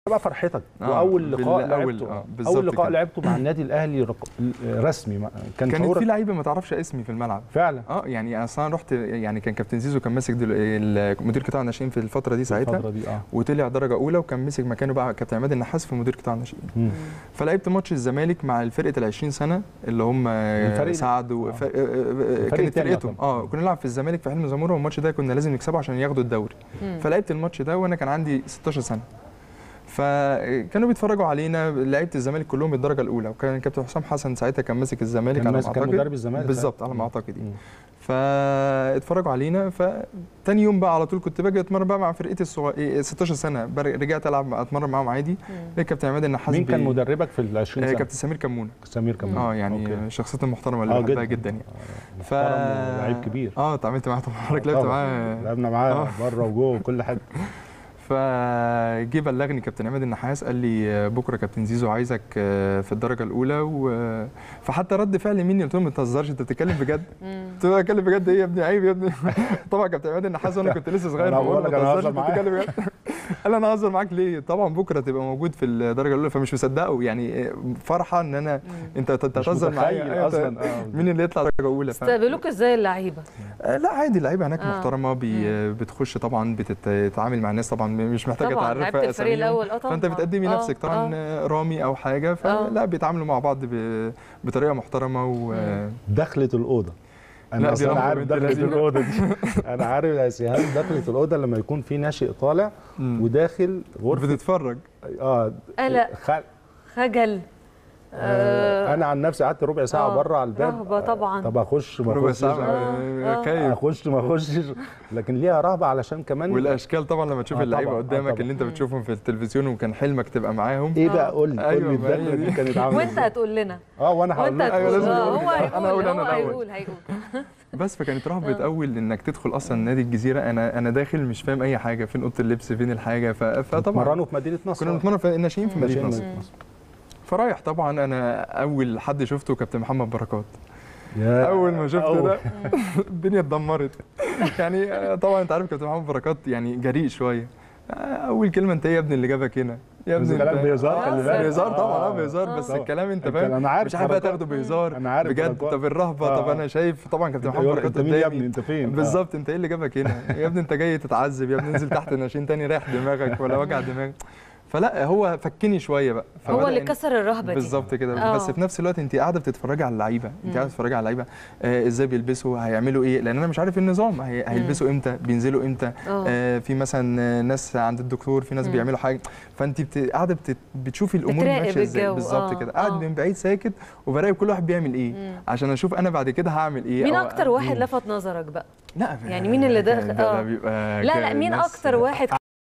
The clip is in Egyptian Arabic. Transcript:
بقى فرحتك آه، واول لقاء بال- أول- لعبته آه، بالظبط اول لقاء كده. لعبته مع النادي الاهلي رق- رسمي ما- كان كانت في شعورك لعيبه ما تعرفش اسمي في الملعب فعلا اه يعني اصلا رحت يعني كان كابتن زيزو كان ماسك دل... ال- مدير قطاع الناشئين في الفتره دي ساعتها الفتره دي اه وطلع درجه اولى وكان مسك مكانه بقى كابتن عماد النحاس في مدير قطاع الناشئين مم. فلعبت ماتش الزمالك مع الفرقه ال 20 سنه اللي هم الفريق- سعد و... آه. ف... كانت التاني فرقتهم يعتبر. اه كنا نلعب في الزمالك في حلم زموره والماتش ده كنا لازم نكسبه عشان ياخدوا الدوري مم. فلعبت الماتش ده وانا كان عندي 16 سنه فكانوا بيتفرجوا علينا لعيبه الزمالك كلهم بالدرجه الاولى وكان كابتن حسام حسن ساعتها كان ماسك الزمالك كان على ما ماسك- كان اعتقد مدرب الزمالك بالظبط على مم. ما اعتقد يعني. مم. فاتفرجوا علينا فتاني يوم بقى على طول كنت باجي اتمرن بقى مع فرقتي الصغيره 16 سنه بر- رجعت العب اتمرن معاهم عادي مم. كابتن عماد النحاس مين كان بي- مدربك في ال 20 آه، سنه؟ كابتن سمير كمونه سمير كمان اه يعني أوكي. شخصيته المحترمه اللي اه بحبها جدا يعني ف محترم ولاعيب كبير اه اتعاملت معاه طبعا حضرتك لعبت طبعاً. معاه لعبنا معاه آه. بره وجوه وكل حاجه فجه بلغني كابتن عماد النحاس قال لي آه، بكره كابتن زيزو عايزك آه، في الدرجه الاولى و... فحتى رد فعل مني قلت له ما تهزرش انت بتتكلم بجد مم. قلت له اتكلم بجد ايه يا ابني عيب يا ابني طبعا كابتن عماد النحاس وانا كنت لسه صغير أنا فبقول بقول له لك ما أنا تهزرش هزر انت معاك. بتتكلم بجد قال انا هزر معاك ليه طبعا بكره تبقى موجود في الدرجه الاولى فمش مصدقه يعني آه، فرحه ان انا انت أنت مش هتهزر معايا متخيل أيوة، اصلا أنت- اه مين اللي يطلع درجه اولى ف... استقبلوك ازاي اللعيبه آه، لا عادي اللعيبه هناك آه. محترمه بي بتخش طبعا بتتعامل مع الناس طبعا مش محتاجه طبعا تعرفها لعبت الفريق أساميهم. الاول اه طبعا فانت بتقدمي آه، نفسك طبعا آه. آه. رامي او حاجه آه. فلا بيتعاملوا مع بعض ب... بطريقه محترمه و دخلت الاوضه لا، انا دي اصلا أمر عارف بنت دخلت لذينة. الاوضه دي انا عارف يا سيهان دخلت الاوضه لما يكون في ناشئ طالع مم. وداخل غرفه بتتفرج اه قلق. خ... خجل آه انا عن نفسي قعدت ربع ساعه آه، بره على الباب رهبة طبعا. طب اخش ما ربع اخشش ساعه آه، آه. آه. كيف اخش ما اخشش لكن ليها رهبه علشان كمان والاشكال طبعا لما تشوف آه، اللعيبه طبعاً، آه، قدامك طبعاً. اللي انت بتشوفهم في التلفزيون وكان حلمك تبقى معاهم ايه آه. بقى قول لي قول أيوة، لي ما هي الدخله دي. دي كانت عامله وانت إزاي؟ هتقول لنا اه وانا هقول وانت لك أيوة، هتقول لازم آه، أقول هو كده. هيقول أنا أقول، هو أنا الأول. هيقول هيقول بس فكانت رهبه اول انك تدخل اصلا نادي الجزيره انا انا داخل مش فاهم اي حاجه فين اوضه اللبس فين الحاجه ف... فطبعا مرنوا في مدينه نصر كنا بنتمرن في الناشئين في مدينه ماشيين نصر نصر. فرايح طبعا انا اول حد شفته كابتن محمد بركات يا- اول ما شفت أول. ده الدنيا اتدمرت يعني آه، طبعا انت عارف كابتن محمد بركات يعني جريء شويه آه، اول كلمه انت ايه يا ابني اللي جابك هنا يا بس ابني كلام انت- بهزار آه، خلي بالك. بهزار طبعا اه آه، بهزار آه. بس طبعا. الكلام انت الكلام- فاهم أنا عارف مش عارف بقى بركات. تاخده بهزار أنا عارف بجد بركات. طب الرهبه آه. طب انا شايف طبعا كابتن محمد أيوة، بركات انت مين يا قدامي. ابني انت فين آه. بالظبط انت ايه اللي جابك هنا يا ابني انت جاي تتعذب يا ابني انزل تحت الناشئين تاني ريح دماغك ولا وجع دماغ فلا هو فكني شويه بقى هو فبدأ اللي إن- كسر الرهبه دي بالظبط كده آه. بس في نفس الوقت انت قاعده بتتفرجي على اللعيبه انت مم. قاعده بتتفرجي على اللعيبه آه ازاي بيلبسوا هيعملوا ايه لان انا مش عارف النظام هي هيلبسوا امتى بينزلوا امتى اه آه في مثلا آه، ناس عند الدكتور في ناس مم. بيعملوا حاجه فانت بت- قاعده بت- بتشوفي الامور بتراقب ماشيه ازاي الجو. بالظبط آه، كده قاعد آه. من بعيد ساكت وبراقب كل واحد بيعمل ايه مم. عشان اشوف انا بعد كده هعمل ايه مين أو- اكتر واحد لفت نظرك بقى لا يعني مين اللي داخل- ده, آه. ده بيبقى لا لا مين ناس- اكتر واحد